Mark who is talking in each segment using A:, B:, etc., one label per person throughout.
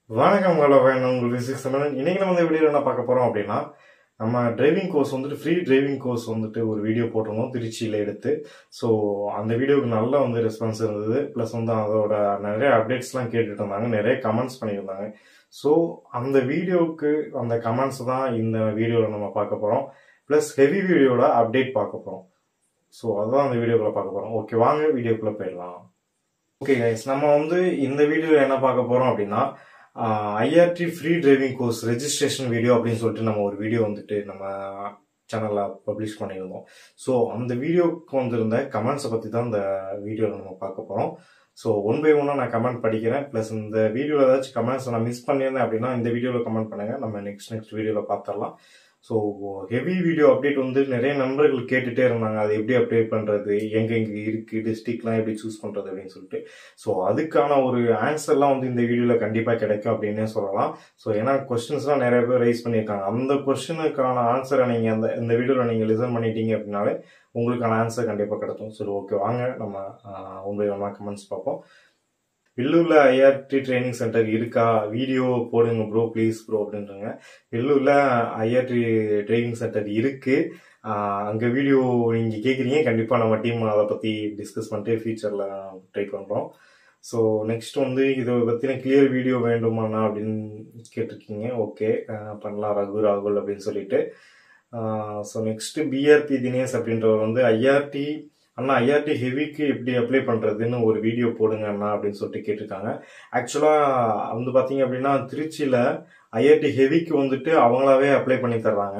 A: வணக்கம் கலவன் உங்கள் விசிக் சமன் இன்னைக்கு நம்ம இந்த வீடியோவில் என்ன பார்க்க போகிறோம் அப்படின்னா நம்ம டிரைவிங் கோர்ஸ் வந்துட்டு ஃப்ரீ டிரைவிங் கோர்ஸ் வந்துட்டு ஒரு வீடியோ போட்டிருந்தோம் திருச்சியில் எடுத்து ஸோ அந்த வீடியோவுக்கு நல்லா வந்து ரெஸ்பான்ஸ் இருந்தது ப்ளஸ் வந்து அதோட நிறைய அப்டேட்ஸ்லாம் கேட்டுட்டு இருந்தாங்க நிறைய கமெண்ட்ஸ் பண்ணியிருந்தாங்க ஸோ அந்த வீடியோவுக்கு அந்த கமெண்ட்ஸ் தான் இந்த வீடியோவில் நம்ம பார்க்க போகிறோம் ப்ளஸ் ஹெவி வீடியோட அப்டேட் பார்க்க போகிறோம் ஸோ அதுதான் அந்த வீடியோக்குள்ளே பார்க்க போகிறோம் ஓகே வாங்க வீடியோக்குள்ளே போயிடலாம் ஓகே கைஸ் நம்ம வந்து இந்த வீடியோவில் என்ன பார்க்க போகிறோம் அப்படின்னா IRT free driving course registration video அப்படின்னு சொல்லிட்டு நம்ம ஒரு வீடியோ வந்துட்டு நம்ம சேனலில் பப்ளிஷ் பண்ணியிருந்தோம் ஸோ அந்த வீடியோக்கு வந்திருந்த கமெண்ட்ஸை பற்றி தான் இந்த வீடியோவில் நம்ம பார்க்க போகிறோம் ஸோ ஒன் பை ஒன்னாக நான் கமெண்ட் படிக்கிறேன் ப்ளஸ் இந்த வீடியோவில் ஏதாச்சும் கமெண்ட்ஸ் நான் மிஸ் பண்ணியிருந்தேன் அப்படின்னா இந்த வீடியோவில் கமெண்ட் பண்ணுங்கள் நம்ம நெக்ஸ்ட் நெக்ஸ்ட் வீடியோவில் பார்த்துடலாம் ஸோ ஹெவி வீடியோ அப்டேட் வந்து நிறைய நண்பர்கள் கேட்டுட்டே இருந்தாங்க அது எப்படி அப்டேட் பண்ணுறது எங்கே எங்கே இருக்குது டிஸ்ட்ரிக்ட்லாம் எப்படி சூஸ் பண்ணுறது அப்படின்னு சொல்லிட்டு ஸோ அதுக்கான ஒரு ஆன்சர்லாம் வந்து இந்த வீடியோவில் கண்டிப்பாக கிடைக்கும் அப்படின்னே சொல்லலாம் ஸோ ஏன்னா கொஸ்டின்ஸ்லாம் நிறைய பேர் ரைஸ் பண்ணியிருக்காங்க அந்த கொஸ்டினுக்கான ஆன்சரை நீங்கள் அந்த இந்த வீடியோவில் நீங்கள் லிசன் பண்ணிட்டீங்க அப்படின்னாலே உங்களுக்கான ஆன்சர் கண்டிப்பாக கிடைக்கும் சரி ஓகே வாங்க நம்ம ஒன் பை ஒன்னாக கமெண்ட்ஸ் பார்ப்போம் வெள்ளூர்ல ஐஆர்டி ட்ரைனிங் சென்டர் இருக்கா வீடியோ போடுங்க ப்ரோ ப்ளீஸ் ப்ரோ அப்படின்றாங்க வெள்ளூர்ல ஐஆர்டி ட்ரைனிங் சென்டர் இருக்கு அங்க வீடியோ நீங்க கேக்குறீங்க கண்டிப்பா நம்ம டீம் அதை பத்தி டிஸ்கஸ் பண்ணிட்டு ஃபியூச்சர்ல ட்ரை பண்றோம் ஸோ நெக்ஸ்ட் வந்து இதை பத்தின கிளியர் வீடியோ வேண்டுமாண்ணா அப்படின்னு கேட்டிருக்கீங்க ஓகே பண்ணலாம் ரகு ராகுல் அப்படின்னு சொல்லிட்டு ஸோ நெக்ஸ்ட் பிஆர்பி தினேஷ் அப்படின்றவர் வந்து ஐஆர்டி அண்ணா ஐஆர்டி ஹெவிக்கு எப்படி அப்ளை பண்ணுறதுன்னு ஒரு வீடியோ போடுங்க அண்ணா அப்படின்னு சொல்லிட்டு கேட்டிருக்காங்க ஆக்சுவலாக வந்து பார்த்தீங்க அப்படின்னா திருச்சியில் ஐஆர்டி ஹெவிக்கு வந்துட்டு அவங்களாவே அப்ளை பண்ணி தர்றாங்க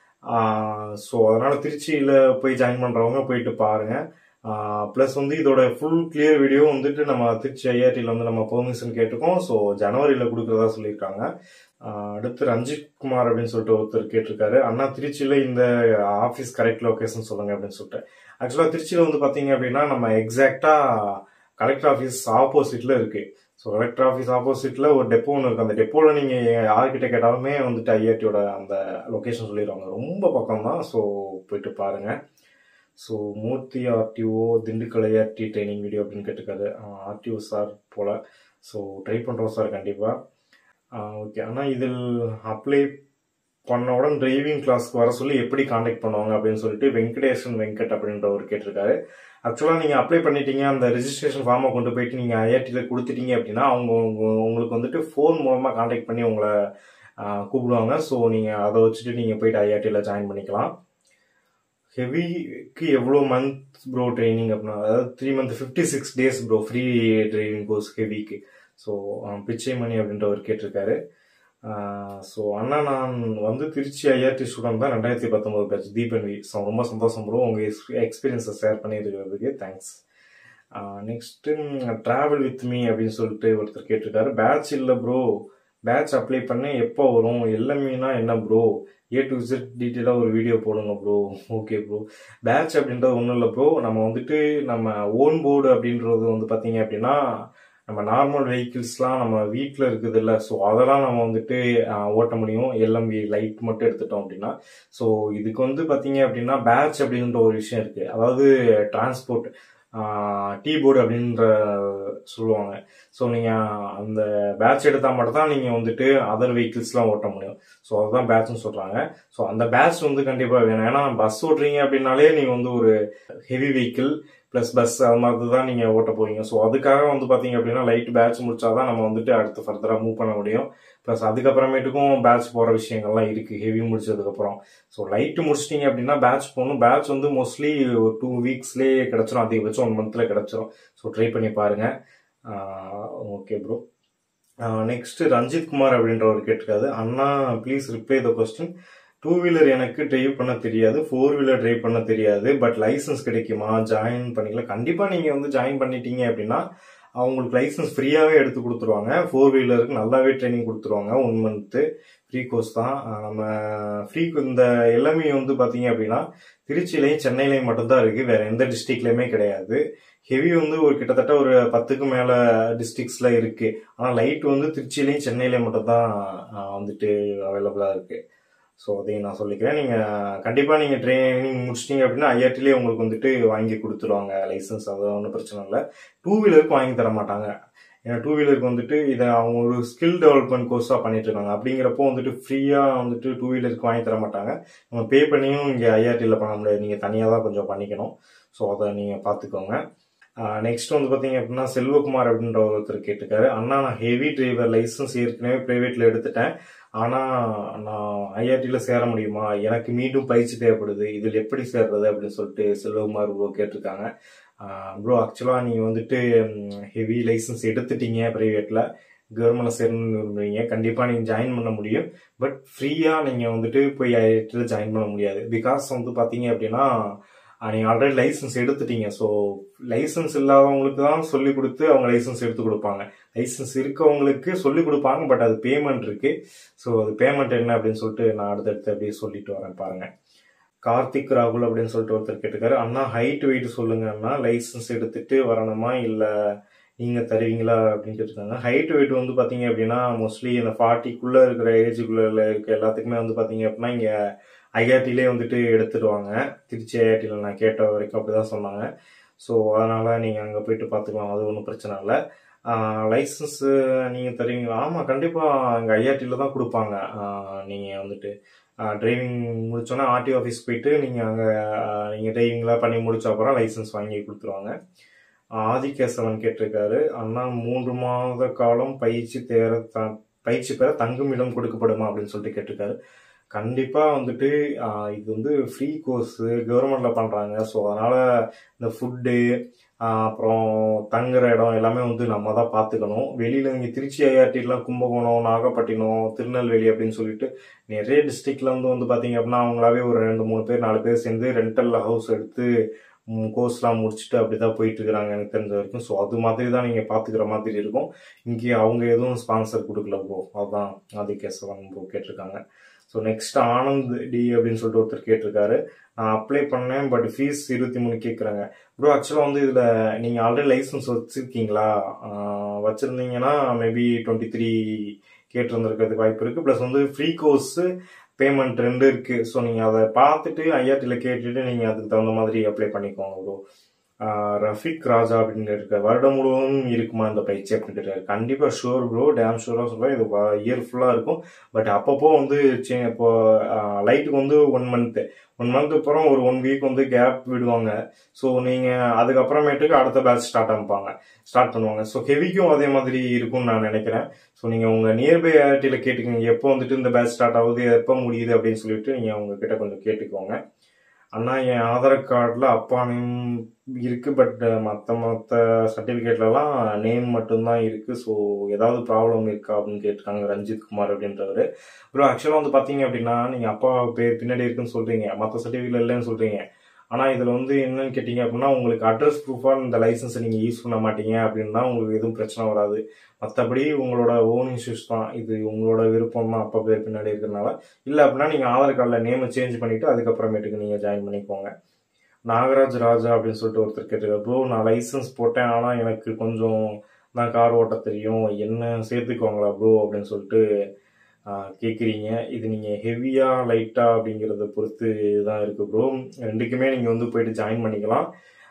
A: ஸோ அதனால் திருச்சியில் போய் ஜாயின் பண்ணுறவங்க போயிட்டு பாருங்கள் ப்ளஸ் வந்து இதோட ஃபுல் கிளியர் வீடியோ வந்துட்டு நம்ம திருச்சி ஐஆர்டியில் வந்து நம்ம பெர்மிஷன் கேட்டிருக்கோம் ஸோ ஜனவரியில் கொடுக்குறதா சொல்லியிருக்காங்க அடுத்து ரஞ்சித் குமார் அப்படின்னு சொல்லிட்டு ஒருத்தர் கேட்டிருக்காரு அண்ணா திருச்சியில் இந்த ஆஃபீஸ் கரெக்ட் லொக்கேஷன் சொல்லுங்க அப்படின்னு சொல்லிட்டு ஆக்சுவலாக திருச்சியில் வந்து பார்த்தீங்க அப்படின்னா நம்ம எக்ஸாக்டாக கலெக்டர் ஆஃபீஸ் ஆப்போசிட்டில் இருக்கு ஸோ கலெக்டர் ஆஃபீஸ் ஆப்போசிட்டில் ஒரு டெப்போ ஒன்று இருக்குது அந்த டெப்போவில் நீங்கள் யார்கிட்ட கேட்டாலுமே வந்துட்டு ஐஆர்டியோட அந்த லொக்கேஷன் சொல்லிடுவாங்க ரொம்ப பக்கம் தான் ஸோ போயிட்டு பாருங்கள் so Murthy RTO Dindigul IRT training video அப்படின்னு கேட்டிருக்காரு ஆர்டிஓ சார் போல் ஸோ ட்ரை பண்ணுறோம் சார் கண்டிப்பாக ஓகே ஆனால் இதில் அப்ளை பண்ண உடனே டிரைவிங் கிளாஸ்க்கு வர சொல்லி எப்படி காண்டாக்ட் பண்ணுவாங்க அப்படின்னு சொல்லிட்டு வெங்கடேசன் வெங்கட் அப்படின்றவர் கேட்டிருக்காரு ஆக்சுவலாக நீங்கள் அப்ளை பண்ணிட்டீங்க அந்த ரெஜிஸ்ட்ரேஷன் ஃபார்மை கொண்டு போயிட்டு நீங்கள் ஐஆர்டியில் கொடுத்துட்டீங்க அப்படின்னா அவங்க உங்களுக்கு வந்துட்டு ஃபோன் மூலமாக காண்டாக்ட் பண்ணி உங்களை கூப்பிடுவாங்க ஸோ நீங்கள் அதை வச்சுட்டு நீங்கள் போயிட்டு ஐஆர்டியில் ஜாயின் பண்ணிக்கலாம் ஹெவிக்கு எவ்வளோ மந்த் ப்ரோ ட்ரைனிங் அப்படின்னா அதாவது three month fifty six days bro free driving course ஹெவிக்கு ஸோ பிச்சைமணி அப்படின்றவர் கேட்டிருக்காரு ஸோ அண்ணா நான் வந்து திருச்சி ஐஆர்டி ஸ்டூடெண்ட் தான் ரெண்டாயிரத்தி பத்தொன்பது பேட்ச் தீபன் வி ஸோ ரொம்ப சந்தோஷம் ப்ரோ உங்கள் எக்ஸ்பீரியன்ஸை ஷேர் பண்ணியிருக்கிறதுக்கு thanks next travel with me அப்படின்னு சொல்லிட்டு ஒருத்தர் கேட்டிருக்காரு பேட்ச் இல்லை ப்ரோ பேட்ச் அப்ளை பண்ண எப்போ வரும் எல்லாமேனா என்ன ப்ரோ ஏ டு இசட் டீட்டெயிலாக ஒரு வீடியோ போடுங்க ப்ரோ ஓகே ப்ரோ பேட்ச் அப்படின்றது ஒன்றும் இல்லை ப்ரோ நம்ம வந்துட்டு நம்ம ஓன் போர்டு அப்படின்றது வந்து பார்த்தீங்க அப்படின்னா நம்ம நார்மல் வெஹிக்கிள்ஸ்லாம் நம்ம வீட்டில் இருக்குது இல்லை ஸோ அதெல்லாம் நம்ம வந்துட்டு ஓட்ட முடியும் எல்எம்பி லைட் மட்டும் எடுத்துட்டோம் அப்படின்னா ஸோ இதுக்கு வந்து பார்த்தீங்க அப்படின்னா பேட்ச் அப்படின்ற ஒரு விஷயம் இருக்குது அதாவது டிரான்ஸ்போர்ட் டீ போர்டு அப்படின்ற சொல்லுவாங்க ஸோ நீங்கள் அந்த பேட்ச் எடுத்தால் மட்டும் தான் நீங்கள் வந்துட்டு அதர் வெஹிக்கிள்ஸ்லாம் ஓட்ட முடியும் ஸோ அதுதான் பேட்ச்னு சொல்கிறாங்க ஸோ அந்த பேட்ச் வந்து கண்டிப்பாக வேணும் ஏன்னா பஸ் ஓட்டுறீங்க அப்படின்னாலே நீங்கள் வந்து ஒரு ஹெவி வெஹிக்கிள் ப்ளஸ் பஸ் அது மாதிரி தான் நீங்கள் ஓட்ட போவீங்க ஸோ அதுக்காக வந்து பார்த்தீங்க அப்படின்னா லைட் பேட்ச் முடிச்சாதான் நம்ம வந்துட்டு அடுத்து ஃபர்தராக மூவ் பண்ண முடியும் ப்ளஸ் அதுக்கப்புறமேட்டுக்கும் பேட்ச் போகிற விஷயங்கள்லாம் இருக்குது ஹெவி முடிச்சதுக்கப்புறம் ஸோ லைட்டு முடிச்சிட்டிங்க அப்படின்னா பேட்ச் போகணும் பேட்ச் வந்து மோஸ்ட்லி ஒரு டூ வீக்ஸ்லேயே கிடச்சிரும் அதிகபட்சம் ஒன் மந்த்தில் கிடச்சிரும் ஸோ ட்ரை பண்ணி பாருங்கள் okay bro next Ranjith Kumar அப்படின்றவர் கேட்டிருக்காரு அண்ணா please reply the question two wheeler எனக்கு டிரைவ் பண்ண தெரியாது ஃபோர் வீலர் டிரைவ் பண்ண தெரியாது பட் லைசன்ஸ் கிடைக்குமா ஜாயின் பண்ணிக்கலாம் கண்டிப்பாக நீங்கள் வந்து ஜாயின் பண்ணிட்டீங்க அப்படின்னா அவங்களுக்கு லைசன்ஸ் ஃப்ரீயாகவே எடுத்து கொடுத்துருவாங்க ஃபோர் வீலருக்கு நல்லாவே ட்ரைனிங் கொடுத்துருவாங்க ஒன் மந்த்து ஃப்ரீ கோர்ஸ் தான் நம்ம ஃப்ரீ இந்த எல்லாமே வந்து பார்த்தீங்க அப்படின்னா திருச்சியிலையும் சென்னையிலையும் மட்டும்தான் இருக்குது வேற எந்த டிஸ்ட்ரிக்ட்லையுமே கிடையாது ஹெவி வந்து ஒரு கிட்டத்தட்ட ஒரு பத்துக்கு மேலே டிஸ்ட்ரிக்ஸில் இருக்குது ஆனால் லைட் வந்து திருச்சியிலையும் சென்னையிலையும் மட்டும்தான் வந்துட்டு அவைலபிளாக இருக்குது ஸோ அதையும் நான் சொல்லிக்கிறேன் நீங்கள் கண்டிப்பாக நீங்கள் ட்ரைனிங் முடிச்சிட்டிங்க அப்படின்னா ஐஆர்டிலே உங்களுக்கு வந்துட்டு வாங்கி கொடுத்துருவாங்க லைசன்ஸ் அது ஒன்றும் பிரச்சனை இல்லை டூ வீலருக்கு வாங்கி தர மாட்டாங்க ஏன்னா டூ வீலருக்கு வந்துட்டு இதை அவங்க ஒரு ஸ்கில் டெவலப்மெண்ட் கோர்ஸாக பண்ணிட்டு இருக்காங்க அப்படிங்கிறப்போ வந்துட்டு ஃப்ரீயாக வந்துட்டு டூ வீலருக்கு வாங்கி தர மாட்டாங்க நம்ம பே பண்ணியும் இங்கே ஐஆர்டியில் பண்ண முடியாது நீங்கள் தனியாக தான் கொஞ்சம் பண்ணிக்கணும் ஸோ அதை நீங்கள் பார்த்துக்கோங்க நெக்ஸ்ட் வந்து பார்த்தீங்க அப்படின்னா செல்வகுமார் அப்படின்ற ஒருத்தர் கேட்டிருக்காரு அண்ணா நான் ஹெவி டிரைவர் லைசன்ஸ் ஏற்கனவே ப்ரைவேட்டில் எடுத்துட்டேன் ஆனால் நான் ஐஆர்டியில் சேர முடியுமா எனக்கு மீண்டும் பயிற்சி தேவைப்படுது இதில் எப்படி சேர்றது அப்படின்னு சொல்லிட்டு செல்வகுமார் ப்ரோ கேட்டிருக்காங்க ப்ரோ ஆக்சுவலாக நீங்கள் வந்துட்டு ஹெவி லைசன்ஸ் எடுத்துட்டீங்க ப்ரைவேட்டில் கவர்மெண்ட்டில் சேரணும்னு விரும்புறீங்க கண்டிப்பாக நீங்கள் ஜாயின் பண்ண முடியும் பட் ஃப்ரீயாக நீங்கள் வந்துட்டு போய் ஐஐடியில் ஜாயின் பண்ண முடியாது பிகாஸ் வந்து பார்த்தீங்க அப்படின்னா நீங்கள் ஆல்ரெடி லைசன்ஸ் எடுத்துட்டீங்க ஸோ லைசன்ஸ் இல்லாதவங்களுக்கு தான் சொல்லி கொடுத்து அவங்க லைசன்ஸ் எடுத்து கொடுப்பாங்க லைசன்ஸ் இருக்கவங்களுக்கு சொல்லி கொடுப்பாங்க பட் அது பேமெண்ட் இருக்கு ஸோ அது பேமெண்ட் என்ன அப்படின்னு சொல்லிட்டு நான் அடுத்தடுத்து அப்படியே சொல்லிட்டு வரேன் பாருங்க கார்த்திக் ராகுல் அப்படின்னு சொல்லிட்டு ஒருத்தர் கேட்டிருக்காரு அண்ணா ஹைட் வெயிட் சொல்லுங்க அண்ணா லைசன்ஸ் எடுத்துட்டு வரணுமா இல்லை நீங்க தருவீங்களா அப்படின்ட்டு இருக்காங்க ஹைட் வெயிட் வந்து பாத்தீங்க அப்படின்னா மோஸ்ட்லி இந்த ஃபார்ட்டிக்குள்ள இருக்கிற ஏஜுக்குள்ள இருக்க எல்லாத்துக்குமே வந்து பாத்தீங்க அப்படின்னா இங்க ஐஆர்டிலே வந்துட்டு எடுத்துடுவாங்க திருச்சி ஐஆர்டியில் நான் கேட்ட வரைக்கும் அப்படிதான் சொன்னாங்க ஸோ அதனால நீங்க அங்க போயிட்டு பார்த்துக்கலாம் அது ஒன்றும் பிரச்சனை இல்லை லைசன்ஸ் நீங்க தருவீங்களா ஆமா கண்டிப்பா அங்க ஐஆர்டியில் தான் கொடுப்பாங்க நீங்க வந்துட்டு டிரைவிங் முடிச்சோன்னா ஆர்டி ஆஃபீஸ் போயிட்டு நீங்கள் அங்கே நீங்கள் டிரைவிங்லாம் பண்ணி முடிச்ச அப்புறம் லைசன்ஸ் வாங்கி கொடுத்துருவாங்க ஆதிகேசவன் கேட்டிருக்காரு அண்ணா மூன்று மாத காலம் பயிற்சி தேர த பயிற்சி பெற தங்குமிடம் கொடுக்கப்படுமா அப்படின்னு சொல்லிட்டு கேட்டிருக்காரு கண்டிப்பாக வந்துட்டு இது வந்து ஃப்ரீ கோர்ஸ் கவர்மெண்ட்ல பண்ணுறாங்க ஸோ அதனால இந்த ஃபுட்டு அப்புறம் தங்குற இடம் எல்லாமே வந்து நம்ம தான் பார்த்துக்கணும் வெளியில் இங்கே திருச்சி ஐஆர்டிலாம் கும்பகோணம் நாகப்பட்டினம் திருநெல்வேலி அப்படின்னு சொல்லிட்டு நிறைய டிஸ்ட்ரிக்ட்ல இருந்து வந்து பார்த்தீங்க அப்படின்னா அவங்களாவே ஒரு ரெண்டு மூணு பேர் நாலு பேர் சேர்ந்து ரெண்டல் ஹவுஸ் எடுத்து கோர்ஸ்லாம் முடிச்சுட்டு அப்படி தான் போயிட்டு இருக்கிறாங்க எனக்கு தெரிஞ்ச வரைக்கும் ஸோ அது மாதிரி தான் நீங்கள் பார்த்துக்கிற மாதிரி இருக்கும் இங்கே அவங்க எதுவும் ஸ்பான்சர் கொடுக்கல ப்ரோ அதுதான் ஆதி கேசவன் ப்ரோ கேட்டிருக்காங்க ஸோ நெக்ஸ்ட் ஆனந்த் டி அப்படின்னு சொல்லிட்டு ஒருத்தர் கேட்டிருக்காரு நான் அப்ளை பண்ணேன் பட் ஃபீஸ் இருபத்தி மூணு கேட்குறாங்க ப்ரோ ஆக்சுவலாக வந்து இதில் நீங்கள் ஆல்ரெடி லைசன்ஸ் வச்சுருக்கீங்களா வச்சுருந்தீங்கன்னா மேபி டுவெண்ட்டி த்ரீ கேட்டிருந்துருக்கிறதுக்கு வாய்ப்பு இருக்குது ப்ளஸ் வந்து ஃப்ரீ கோர்ஸு பேமெண்ட் ரெண்டு இருக்கு ஸோ நீங்கள் அதை பார்த்துட்டு ஐஆர்டியில் கேட்டுட்டு நீங்கள் அதுக்கு தகுந்த மாதிரி அப்ளை பண்ணிக்கோங்க ப்ரோ ரஃபிக் ராஜா அப்படின்னு இருக்க வருடம் முழுவதும் இருக்குமா இந்த பயிற்சி அப்படின்ட்டு கண்டிப்பா ஷூர் ப்ரோ டேம் ஷூரா சொல்றேன் இது இயர் ஃபுல்லா இருக்கும் பட் அப்பப்போ வந்து இப்போ லைட்டுக்கு வந்து ஒன் மந்த் ஒன் மந்த் அப்புறம் ஒரு ஒன் வீக் வந்து கேப் விடுவாங்க ஸோ நீங்க அதுக்கப்புறமேட்டுக்கு அடுத்த பேட்ச் ஸ்டார்ட் ஆரம்பிப்பாங்க ஸ்டார்ட் பண்ணுவாங்க ஸோ ஹெவிக்கும் அதே மாதிரி இருக்கும்னு நான் நினைக்கிறேன் ஸோ நீங்க உங்க நியர்பை ஆர்டியில் கேட்டுக்கோங்க எப்போ வந்துட்டு இந்த பேட்ச் ஸ்டார்ட் ஆகுது எப்போ முடியுது அப்படின்னு சொல்லிட்டு நீங்க அவங்க கிட்ட கொஞ்சம் கேட்டுக்கோங்க அண்ணா என் ஆதார் கார்டில் அப்பா நேம் இருக்கு பட் மற்ற மற்ற சர்டிஃபிகேட்லலாம் நேம் மட்டும்தான் இருக்கு ஸோ ஏதாவது ப்ராப்ளம் இருக்கா அப்படின்னு கேட்டிருக்காங்க ரஞ்சித் குமார் அப்படின்றவர் ப்ரோ ஆக்சுவலாக வந்து பார்த்தீங்க அப்படின்னா நீங்கள் அப்பா பேர் பின்னாடி இருக்குன்னு சொல்றீங்க மற்ற சர்டிஃபிகேட் இல்லைன்னு சொல்றீங்க ஆனால் இதில் வந்து என்னன்னு கேட்டிங்க அப்படின்னா உங்களுக்கு அட்ரஸ் ப்ரூஃபாக இந்த லைசன்ஸை நீங்கள் யூஸ் பண்ண மாட்டீங்க அப்படின்னா உங்களுக்கு எதுவும் பிரச்சனை வராது மற்றபடி உங்களோட ஓன் இஷ்யூஸ் தான் இது உங்களோட விருப்பம் தான் அப்பா பேர் பின்னாடி இருக்கிறனால இல்லை அப்படின்னா நீங்கள் ஆதார் கார்டில் நேமை சேஞ்ச் பண்ணிவிட்டு அதுக்கப்புறமேட்டுக்கு நீங்கள் ஜாயின் பண்ணிக்கோங்க நாகராஜ் ராஜா அப்படின்னு சொல்லிட்டு ஒருத்தர் கேட்டிருக்காரு ப்ரோ நான் லைசன்ஸ் போட்டேன் ஆனால் எனக்கு கொஞ்சம் தான் கார் ஓட்ட தெரியும் என்ன சேர்த்துக்கோங்களா ப்ரோ அப்படின்னு சொல்லிட்டு கேட்குறீங்க இது நீங்கள் ஹெவியாக லைட்டாக அப்படிங்கிறத பொறுத்து தான் இருக்குது ப்ரோ ரெண்டுக்குமே நீங்கள் வந்து போயிட்டு ஜாயின் பண்ணிக்கலாம்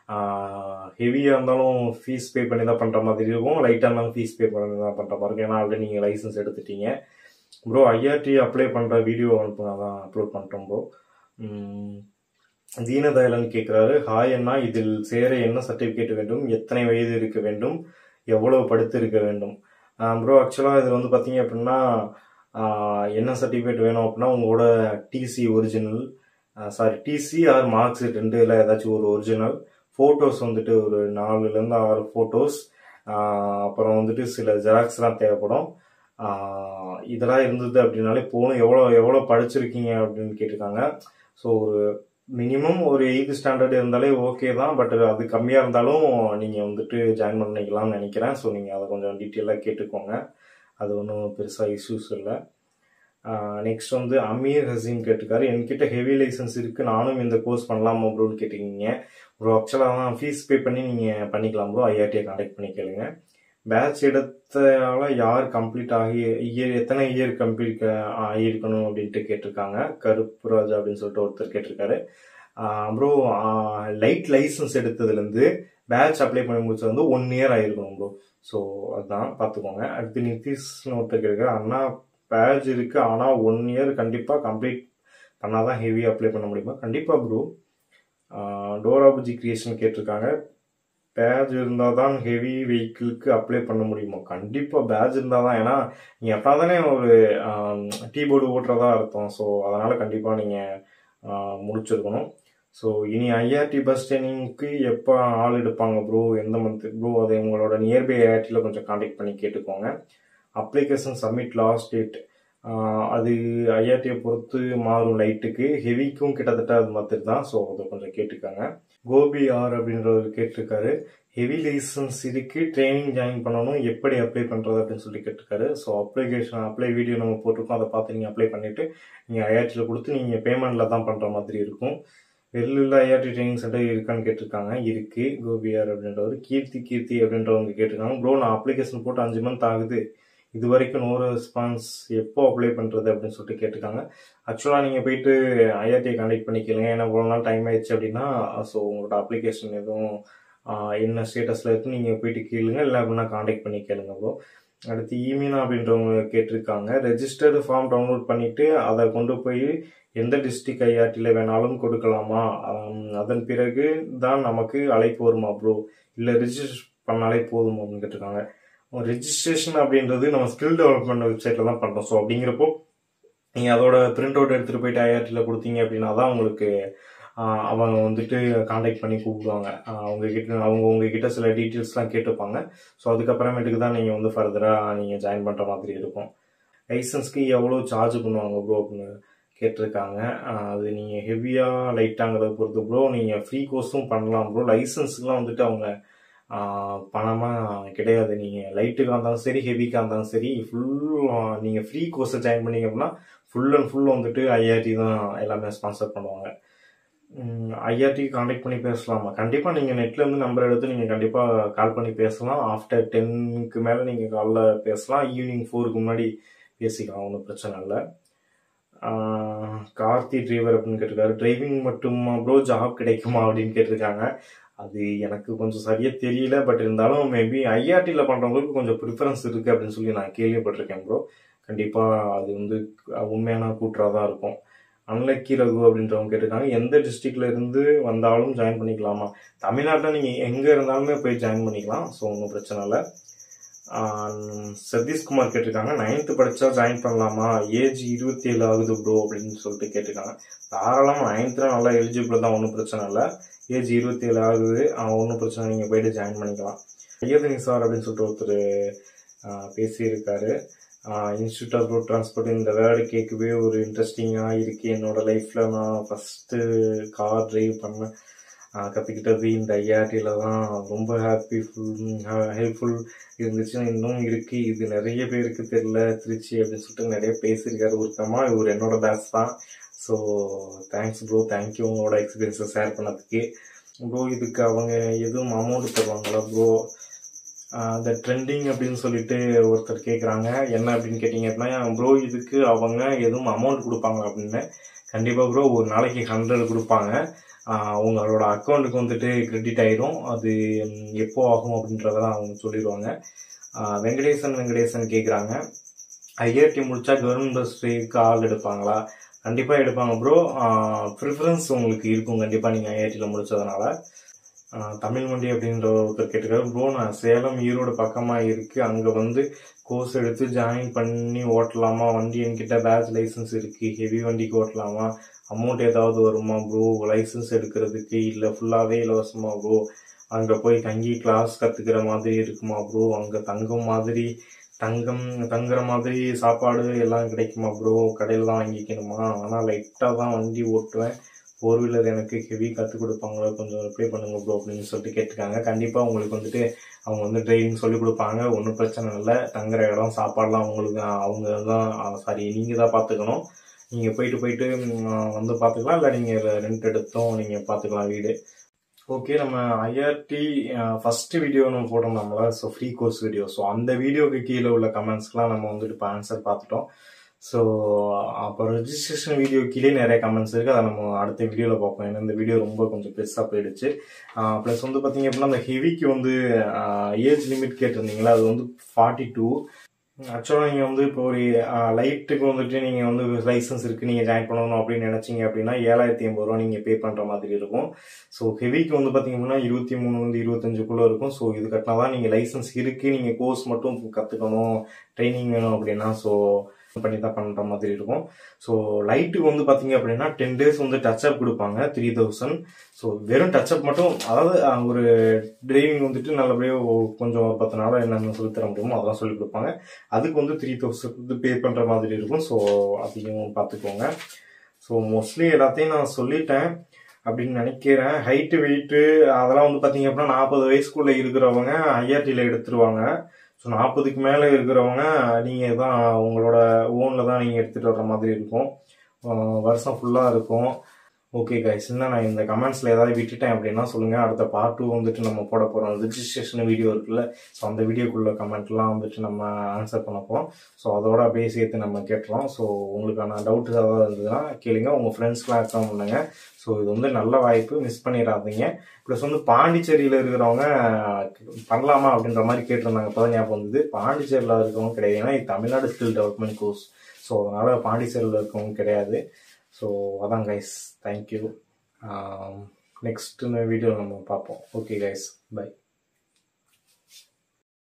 A: ஹெவியாக இருந்தாலும் ஃபீஸ் பே பண்ணி தான் பண்ணுற மாதிரி இருக்கும் லைட்டாக இருந்தாலும் ஃபீஸ் பே பண்ணி தான் பண்ணுற மாதிரி இருக்கும் ஏன்னா ஆல்ரெடி நீங்கள் லைசன்ஸ் எடுத்துட்டீங்க ப்ரோ ஐஆர்டி அப்ளை பண்ணுற வீடியோ அனுப்புங்க தான் அப்லோட் பண்ணுறோம் ப்ரோ தீனதயலன் கேட்குறாரு ஹாய் அண்ணா இதில் சேர என்ன சர்டிஃபிகேட் வேண்டும் எத்தனை வயது இருக்க வேண்டும் எவ்வளவு படுத்து இருக்க வேண்டும் ப்ரோ ஆக்சுவலாக இதில் வந்து பார்த்தீங்க அப்படின்னா என்ன சர்டிஃபிகேட் வேணும் அப்படின்னா உங்களோட TC original sorry TC or mark sheet ரெண்டுல ஏதாச்சும் ஒரு ஒரிஜினல் ஃபோட்டோஸ் வந்துட்டு ஒரு நாலுலேருந்து ஆறு ஃபோட்டோஸ் அப்புறம் வந்துட்டு சில ஜெராக்ஸ்லாம் தேவைப்படும் இதெல்லாம் இருந்தது அப்படின்னாலே போகணும் எவ்வளோ எவ்வளோ படிச்சிருக்கீங்க அப்படின்னு கேட்டிருக்காங்க ஸோ ஒரு மினிமம் ஒரு எயித்து ஸ்டாண்டர்ட் இருந்தாலே ஓகே தான் பட் அது கம்மியாக இருந்தாலும் நீங்கள் வந்துட்டு ஜாயின் பண்ணிக்கலாம்னு நினைக்கிறேன் ஸோ நீங்கள் அதை கொஞ்சம் டீட்டெயிலாக கேட்டுக்கோங்க அது ஒன்றும் பெருசாக இஷ்யூஸ் இல்லை நெக்ஸ்ட் வந்து அமீர் ஹசீம் கேட்டிருக்காரு என்கிட்ட ஹெவி லைசன்ஸ் இருக்குது நானும் இந்த கோர்ஸ் பண்ணலாமா ப்ரோன்னு கேட்டிருக்கீங்க ப்ரோ ஆக்சுவலாக தான் ஃபீஸ் பே பண்ணி நீங்கள் பண்ணிக்கலாம் ப்ரோ ஐஆர்டியை கான்டாக்ட் பண்ணி கேளுங்க பேட்ச் எடுத்தனால யார் கம்ப்ளீட் ஆகி இயர் எத்தனை இயர் கம்ப்ளீட் ஆகியிருக்கணும் அப்படின்ட்டு கேட்டிருக்காங்க கருப்பு ராஜா அப்படின்னு சொல்லிட்டு ஒருத்தர் கேட்டிருக்காரு ப்ரோ லைட் லைசன்ஸ் எடுத்ததுலேருந்து பேட்ச் அப்ளை பண்ணி முடிச்சது வந்து ஒன் இயர் ஆயிருக்கணும் ப்ரோ ஸோ அதுதான் பார்த்துக்கோங்க அடுத்து நிதிஷ்னு ஒருத்தர் இருக்கார் அண்ணா பேட்ச் இருக்கு ஆனால் ஒன் இயர் கண்டிப்பாக கம்ப்ளீட் பண்ணாதான் ஹெவி அப்ளை பண்ண முடியுமா கண்டிப்பாக ப்ரோ டோராபுஜி கிரியேஷன் கேட்டிருக்காங்க பேட்ச் இருந்தால் தான் ஹெவி வெஹிக்கிளுக்கு அப்ளை பண்ண முடியுமா கண்டிப்பாக பேட்ச் இருந்தால் தான் ஏன்னா நீங்கள் எப்போ தானே ஒரு டீபோர்டு ஓட்டுறதா அர்த்தம் ஸோ அதனால் கண்டிப்பாக நீங்கள் முடிச்சிருக்கணும் ஸோ இனி ஐஆர்டி பஸ் ட்ரைனிங்க்கு எப்போ ஆள் எடுப்பாங்க ப்ரோ எந்த மந்த் ப்ரோ அதை உங்களோட நியர்பை ஐஆர்டியில் கொஞ்சம் காண்டாக்ட் பண்ணி கேட்டுக்கோங்க அப்ளிகேஷன் சப்மிட் லாஸ்ட் டேட் அது ஐஆர்டியை பொறுத்து மாறும் லைட்டுக்கு ஹெவிக்கும் கிட்டத்தட்ட அது மாதிரி தான் ஸோ அதை கொஞ்சம் கேட்டுக்கோங்க கோபி ஆர் அப்படின்றவர் கேட்டிருக்காரு ஹெவி லைசன்ஸ் இருக்கு ட்ரைனிங் ஜாயின் பண்ணணும் எப்படி அப்ளை பண்ணுறது அப்படின்னு சொல்லி கேட்டிருக்காரு ஸோ அப்ளிகேஷன் அப்ளை வீடியோ நம்ம போட்டிருக்கோம் அதை பார்த்து நீங்கள் அப்ளை பண்ணிவிட்டு நீங்கள் ஐஆர்டியில் கொடுத்து நீங்கள் பேமெண்ட்டில் தான் பண்ணுற மாதிரி இருக்கும் வெளியில் ஐஆர்டி ட்ரைனிங் சென்டர் இருக்கான்னு கேட்டிருக்காங்க இருக்கு கோபியார் அப்படின்றவர் கீர்த்தி கீர்த்தி அப்படின்றவங்க கேட்டிருக்காங்க ப்ரோ நான் அப்ளிகேஷன் போட்டு அஞ்சு மந்த் ஆகுது இது வரைக்கும் நோ ரெஸ்பான்ஸ் எப்போ அப்ளை பண்ணுறது அப்படின்னு சொல்லிட்டு கேட்டிருக்காங்க ஆக்சுவலாக நீங்கள் போயிட்டு ஐஆர்டியை கான்டெக்ட் பண்ணிக்கலுங்க ஏன்னா இவ்வளோ நாள் டைம் ஆயிடுச்சு அப்படின்னா ஸோ உங்களோட அப்ளிகேஷன் எதுவும் என்ன ஸ்டேட்டஸில் இருக்கு நீங்கள் போயிட்டு கேளுங்க இல்லை அப்படின்னா கான்டெக்ட் பண்ணி கேளுங்க ப்ரோ அடுத்து ஈமீனா அப்படின்றவங்க கேட்டிருக்காங்க ரெஜிஸ்டர்டு ஃபார்ம் டவுன்லோட் பண்ணிவிட்டு அதை கொண்டு போய் எந்த டிஸ்ட்ரிக்ட் ஐஆர்டியில் வேணாலும் கொடுக்கலாமா அதன் பிறகு தான் நமக்கு அழைப்பு வருமா ப்ரோ இல்லை ரிஜிஸ்டர் பண்ணாலே போதும் அப்படின்னு கேட்டிருக்காங்க ரெஜிஸ்ட்ரேஷன் அப்படின்றது நம்ம ஸ்கில் டெவலப்மெண்ட் வெப்சைட்டில் தான் பண்ணுறோம் ஸோ அப்படிங்கிறப்போ நீங்கள் அதோட பிரிண்ட் அவுட் எடுத்துகிட்டு போயிட்டு ஐஆர்டியில் கொடுத்தீங்க அப்படின்னா தான் உங்களுக்கு அவங்க வந்துட்டு காண்டாக்ட் பண்ணி கூப்பிடுவாங்க அவங்க கிட்ட அவங்க உங்ககிட்ட சில டீட்டெயில்ஸ்லாம் கேட்டுப்பாங்க ஸோ அதுக்கப்புறமேட்டுக்கு தான் நீங்கள் வந்து ஃபர்தராக நீங்கள் ஜாயின் பண்ணுற மாதிரி இருக்கும் லைசன்ஸ்க்கு எவ்வளோ சார்ஜ் பண்ணுவாங்க ப்ரோ அப்படின்னு கேட்டிருக்காங்க அது நீங்கள் ஹெவியாக லைட்டாங்கிறத பொறுத்து ப்ரோ நீங்கள் ஃப்ரீ கோர்ஸும் பண்ணலாம் ப்ரோ லைசன்ஸுக்குலாம் வந்துட்டு அவங்க பணமாக கிடையாது நீங்கள் லைட்டுக்காக இருந்தாலும் சரி ஹெவிக்காக இருந்தாலும் சரி ஃபுல் நீங்கள் ஃப்ரீ கோர்ஸை ஜாயின் பண்ணீங்க அப்படின்னா ஃபுல் அண்ட் ஃபுல் வந்துட்டு ஐஆர்டி தான் எல்லாமே ஸ்பான்சர் பண்ணுவாங்க ஐஆர்டி காண்டாக்ட் பண்ணி பேசலாமா கண்டிப்பாக நீங்கள் நெட்லேருந்து நம்பர் எடுத்து நீங்கள் கண்டிப்பாக கால் பண்ணி பேசலாம் ஆஃப்டர் டென்னுக்கு மேலே நீங்கள் காலில் பேசலாம் ஈவினிங் ஃபோருக்கு முன்னாடி பேசிக்கலாம் ஒன்றும் பிரச்சனை இல்லை கார்த்தி டிரைவர் அப்படின்னு கேட்டிருக்காரு டிரைவிங் மட்டுமா ப்ரோ ஜாப் கிடைக்குமா அப்படின்னு கேட்டிருக்காங்க அது எனக்கு கொஞ்சம் சரியாக தெரியல பட் இருந்தாலும் மேபி ஐஆர்டியில் பண்ணுறவங்களுக்கு கொஞ்சம் ப்ரிஃபரன்ஸ் இருக்குது அப்படின்னு சொல்லி நான் கேள்விப்பட்டிருக்கேன் ப்ரோ கண்டிப்பாக அது வந்து உண்மையான கூற்றாக தான் இருக்கும் அன்லக்கி ரகு அப்படின்றவங்க கேட்டிருக்காங்க எந்த டிஸ்ட்ரிக்ட்ல இருந்து வந்தாலும் ஜாயின் பண்ணிக்கலாமா தமிழ்நாட்டில் நீங்கள் எங்கே இருந்தாலுமே போய் ஜாயின் பண்ணிக்கலாம் ஸோ ஒன்றும் பிரச்சனை இல்லை சதீஷ்குமார் கேட்டிருக்காங்க நைன்த்து படித்தா ஜாயின் பண்ணலாமா ஏஜ் இருபத்தி ஏழு ஆகுது ப்ரோ அப்படின்னு சொல்லிட்டு கேட்டிருக்காங்க தாராளமாக நைன்த்தில் நல்லா எலிஜிபிள் தான் ஒன்றும் பிரச்சனை இல்லை ஏஜ் இருபத்தி ஏழு ஆகுது ஒன்றும் பிரச்சனை நீங்கள் போயிட்டு ஜாயின் பண்ணிக்கலாம் ஐயதனி சார் அப்படின்னு சொல்லிட்டு ஒருத்தர் பேசியிருக்காரு இன்ஸ்டியூட் ஆஃப் ரோட் டிரான்ஸ்போர்ட் இந்த வேர்டு கேட்கவே ஒரு இன்ட்ரெஸ்டிங்காக இருக்குது என்னோட லைஃப்பில் நான் ஃபஸ்ட்டு கார் டிரைவ் பண்ண கற்றுக்கிட்டது இந்த ஐஆர்டியில் தான் ரொம்ப ஹாப்பி ஃபுல் ஹெல்ப்ஃபுல் இருந்துச்சு இன்னும் இருக்குது இது நிறைய பேருக்கு தெரில திருச்சி அப்படின்னு சொல்லிட்டு நிறைய பேசியிருக்காரு ஒருத்தமாக இவர் என்னோட பேட்ச் தான் ஸோ தேங்க்ஸ் ப்ரோ தேங்க்யூ உங்களோட எக்ஸ்பீரியன்ஸை ஷேர் பண்ணதுக்கு ப்ரோ இதுக்கு அவங்க எதுவும் அமௌண்ட் தருவாங்களா ப்ரோ இந்த ட்ரெண்டிங் அப்படின்னு சொல்லிட்டு ஒருத்தர் கேட்குறாங்க என்ன அப்படின்னு கேட்டிங்க அப்படின்னா ப்ரோ இதுக்கு அவங்க எதுவும் அமௌண்ட் கொடுப்பாங்க அப்படின்னு கண்டிப்பாக ப்ரோ ஒரு நாளைக்கு ஹண்ட்ரட் கொடுப்பாங்க உங்களோட அக்கௌண்ட்டுக்கு வந்துட்டு கிரெடிட் ஆயிரும் அது எப்போ ஆகும் அப்படின்றதெல்லாம் அவங்க சொல்லிடுவாங்க வெங்கடேசன் வெங்கடேசன் கேட்குறாங்க ஐஆர்டி முடிச்சா கவர்மெண்ட் பஸ்க்கு ஆள் எடுப்பாங்களா கண்டிப்பாக எடுப்பாங்க ப்ரோ ப்ரிஃபரன்ஸ் உங்களுக்கு இருக்கும் கண்டிப்பாக நீங்கள் ஐஐடியில் முடிச்சதுனால தமிழ் மண்டி அப்படின்ற ஒருத்தர் கேட்டிருக்காரு ப்ரோ நான் சேலம் ஈரோடு பக்கமாக இருக்குது அங்கே வந்து கோர்ஸ் எடுத்து ஜாயின் பண்ணி ஓட்டலாமா வண்டி என்கிட்ட பேட்ச் லைசன்ஸ் இருக்குது ஹெவி வண்டிக்கு ஓட்டலாமா அமௌண்ட் ஏதாவது வருமா ப்ரோ லைசன்ஸ் எடுக்கிறதுக்கு இல்லை ஃபுல்லாகவே இலவசமா ப்ரோ அங்கே போய் தங்கி கிளாஸ் கற்றுக்கிற மாதிரி இருக்குமா ப்ரோ அங்கே தங்கம் மாதிரி தங்கம் தங்குற மாதிரி சாப்பாடு எல்லாம் கிடைக்குமா ப்ரோ கடையில் தான் வாங்கிக்கணுமா ஆனால் லைட்டாக தான் வண்டி ஓட்டுவேன் ஃபோர் வீலர் எனக்கு ஹெவி கற்றுக் கொடுப்பாங்களோ கொஞ்சம் ரிப்ளை பண்ணுங்க ப்ரோ அப்படின்னு சொல்லிட்டு கேட்டிருக்காங்க கண்டிப்பாக உங்களுக்கு வந்துட்டு அவங்க வந்து டிரைவிங் சொல்லி கொடுப்பாங்க ஒன்றும் பிரச்சனை இல்லை தங்குற இடம் சாப்பாடுலாம் அவங்களுக்கு அவங்க தான் சாரி நீங்கள் தான் பார்த்துக்கணும் நீங்கள் போயிட்டு போயிட்டு வந்து பார்த்துக்கலாம் இல்லை நீங்கள் ரெண்ட் எடுத்தும் நீங்கள் பார்த்துக்கலாம் வீடு ஓகே நம்ம ஐஆர்டி ஃபர்ஸ்ட் வீடியோ நம்ம போட்டோம் நம்மள so free course video so அந்த வீடியோக்கு கீழே உள்ள கமெண்ட்ஸ்க்குலாம் நம்ம வந்துட்டு இப்போ ஆன்சர் பார்த்துட்டோம் ஸோ அப்போ ரெஜிஸ்ட்ரேஷன் வீடியோ கீழே நிறைய கமெண்ட்ஸ் இருக்குது அதை நம்ம அடுத்த வீடியோவில் பார்ப்போம் ஏன்னா இந்த வீடியோ ரொம்ப கொஞ்சம் பெருசாக போயிடுச்சு ப்ளஸ் வந்து பார்த்தீங்க அப்படின்னா அந்த ஹெவிக்கு வந்து ஏஜ் லிமிட் கேட்டிருந்தீங்களா அது வந்து ஃபார்ட்டி டூ ஆக்சுவலாக நீங்கள் வந்து இப்போ ஒரு லைட்டுக்கு வந்துட்டு நீங்கள் வந்து லைசன்ஸ் இருக்குது நீங்கள் ஜாயின் பண்ணணும் அப்படின்னு நினச்சிங்க அப்படின்னா ஏழாயிரத்தி ஐம்பது ரூபா நீங்கள் பே பண்ணுற மாதிரி இருக்கும் ஸோ ஹெவிக்கு வந்து பார்த்தீங்க அப்படின்னா இருபத்தி மூணு வந்து இருபத்தஞ்சுக்குள்ளே இருக்கும் ஸோ இது கட்டினா தான் நீங்கள் லைசன்ஸ் இருக்குது நீங்கள் கோர்ஸ் மட்டும் கற்றுக்கணும் ட்ரைனிங் வேணும் அப்படின்னா ஸோ பண்ணி தான் பண்ணுற மாதிரி இருக்கும் ஸோ லைட்டுக்கு வந்து பார்த்தீங்க அப்படின்னா டென் டேஸ் வந்து டச்சப் கொடுப்பாங்க த்ரீ தௌசண்ட் ஸோ வெறும் டச்சப் மட்டும் அதாவது அஹ், ஒரு டிரைவிங் வந்துட்டு நல்லபடியாக கொஞ்சம் பத்து நாள் என்னென்ன சொல்லி தர முடியுமோ அதெல்லாம் சொல்லி கொடுப்பாங்க அதுக்கு வந்து த்ரீ தௌசண்ட் வந்து பே பண்ணுற மாதிரி இருக்கும் ஸோ அதையும் பார்த்துக்கோங்க ஸோ மோஸ்ட்லி எல்லாத்தையும் நான் சொல்லிட்டேன் அப்படின்னு நினைக்கிறேன் ஹைட்டு வெயிட்டு அதெல்லாம் வந்து பார்த்தீங்க அப்படின்னா நாற்பது வயசுக்குள்ளே இருக்கிறவங்க ஐஆர்டியில் எடுத்துருவாங்க ஸோ நாற்பதுக்கு மேலே இருக்கிறவங்க நீங்கள் தான் உங்களோட ஓனில் தான் நீங்கள் எடுத்துகிட்டு வர்ற மாதிரி இருக்கும் ஆஹ் வருஷம் ஃபுல்லாக இருக்கும் ஓகே கைஸ் என்ன நான் இந்த கமெண்ட்ஸில் ஏதாவது விட்டுட்டேன் அப்படின்னா சொல்லுங்கள் அடுத்த பார்ட் டூ வந்துட்டு நம்ம போட போகிறோம் ரிஜிஸ்ட்ரேஷன் வீடியோ இருக்குல்ல ஸோ அந்த வீடியோக்குள்ள கமெண்ட்லாம் வந்துட்டு நம்ம ஆன்சர் பண்ண போகிறோம் ஸோ அதோட அப்படியே சேர்த்து நம்ம கேட்டுறோம் ஸோ உங்களுக்கான டவுட் ஏதாவது இருந்ததுன்னா கேளுங்க உங்கள் ஃப்ரெண்ட்ஸ்க்குலாம் ரெக்கமெண்ட் பண்ணுங்க ஸோ இது வந்து நல்ல வாய்ப்பு மிஸ் பண்ணிடாதீங்க ப்ளஸ் வந்து பாண்டிச்சேரியில் இருக்கிறவங்க பண்ணலாமா அப்படின்ற மாதிரி கேட்டிருந்தாங்க இப்போ தான் ஞாபகம் வந்தது பாண்டிச்சேரியில் இருக்கிறவங்க கிடையாது ஏன்னா இது Tamil Nadu skill development course so அதனால் பாண்டிச்சேரியில் இருக்கவங்க கிடையாது ஸோ அதான் கைஸ் தேங்க்யூ நெக்ஸ்ட் வீடியோ நம்ம பார்ப்போம் ஓகே கைஸ் பை